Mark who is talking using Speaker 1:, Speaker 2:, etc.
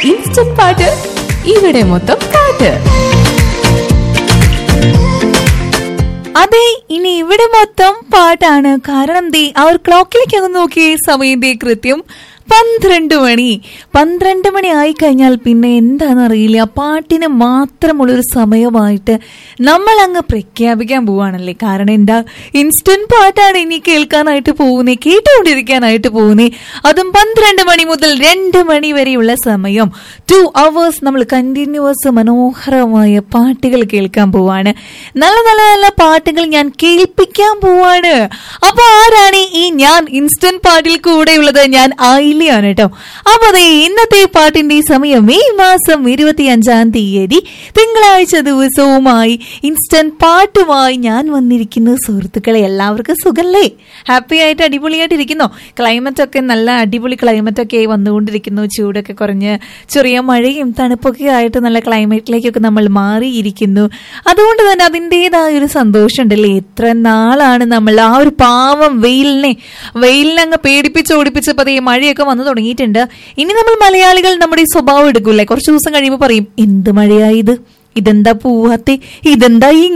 Speaker 1: instant പാട്ട് ഇവിടെ മൊത്തം പാട്ട്
Speaker 2: അതെ ഇനി ഇവിടെ മൊത്തം പാട്ടാണ് കാരണം ദേ ആ ഒരു ക്ലോക്കിലേക്ക് അങ്ങ് നോക്കിയേ സമയം ദേ കൃത്യം പന്ത്രണ്ട് മണി പന്ത്രണ്ട് മണി ആയി കഴിഞ്ഞാൽ പിന്നെ എന്താണെന്ന് അറിയില്ല പാട്ടിന് മാത്രമുള്ളൊരു സമയമായിട്ട് നമ്മൾ അങ്ങ് പ്രഖ്യാപിക്കാൻ പോവാണല്ലേ കാരണം എന്താ ഇൻസ്റ്റന്റ് പാട്ടാണ് ഇനി കേൾക്കാനായിട്ട് പോകുന്നേ കേട്ടുകൊണ്ടിരിക്കാനായിട്ട് പോകുന്നേ അതും പന്ത്രണ്ട് മണി മുതൽ രണ്ട് മണി വരെയുള്ള സമയം ടു അവേഴ്സ് നമ്മൾ കണ്ടിന്യൂസ് മനോഹരമായ പാട്ടുകൾ കേൾക്കാൻ പോവാണ് നല്ല നല്ല നല്ല പാട്ടുകൾ ഞാൻ കേൾപ്പിക്കാൻ പോവാണ് അപ്പൊ ആരാണ് ഈ ഞാൻ ഇൻസ്റ്റന്റ് പാട്ടിൽ കൂടെയുള്ളത് ഞാൻ ആയില്ലയാണ് കേട്ടോ അപ്പൊ അതെ ഇന്നത്തെ പാട്ടിന്റെ സമയം ഈ മാസം ഇരുപത്തി അഞ്ചാം തീയതി തിങ്കളാഴ്ച ദിവസവുമായി ഇൻസ്റ്റന്റ് പാട്ടുമായി ഞാൻ വന്നിരിക്കുന്നു സുഹൃത്തുക്കളെ എല്ലാവർക്കും സുഖല്ലേ ഹാപ്പി ആയിട്ട് അടിപൊളിയായിട്ട് ഇരിക്കുന്നോ ക്ലൈമറ്റ് ഒക്കെ നല്ല അടിപൊളി ക്ലൈമറ്റ് ഒക്കെ വന്നുകൊണ്ടിരിക്കുന്നു ചൂടൊക്കെ കുറഞ്ഞ് ചെറിയ മഴയും തണുപ്പൊക്കെ ആയിട്ട് നല്ല ക്ലൈമറ്റിലേക്കൊക്കെ നമ്മൾ മാറിയിരിക്കുന്നു അതുകൊണ്ട് തന്നെ അതിൻ്റെതായ ഒരു സന്തോഷം ഉണ്ടല്ലേ എത്ര നാളാണ് നമ്മൾ ആ ഒരു പാവം വെയിലിനെ വെയിലിനെ അങ്ങ് പേടിപ്പിച്ച് ഓടിപ്പിച്ചപ്പോൾ ഈ മഴയൊക്കെ വന്നു തുടങ്ങിയിട്ടുണ്ട് ഇനി നമ്മൾ മലയാളികൾ നമ്മുടെ ഈ സ്വഭാവം എടുക്കൂലേ കുറച്ച് ദിവസം കഴിയുമ്പോൾ പറയും എന്ത് മഴയായത് ഇതെന്താ പൂവാത്തെ ഇതെന്താ ഈ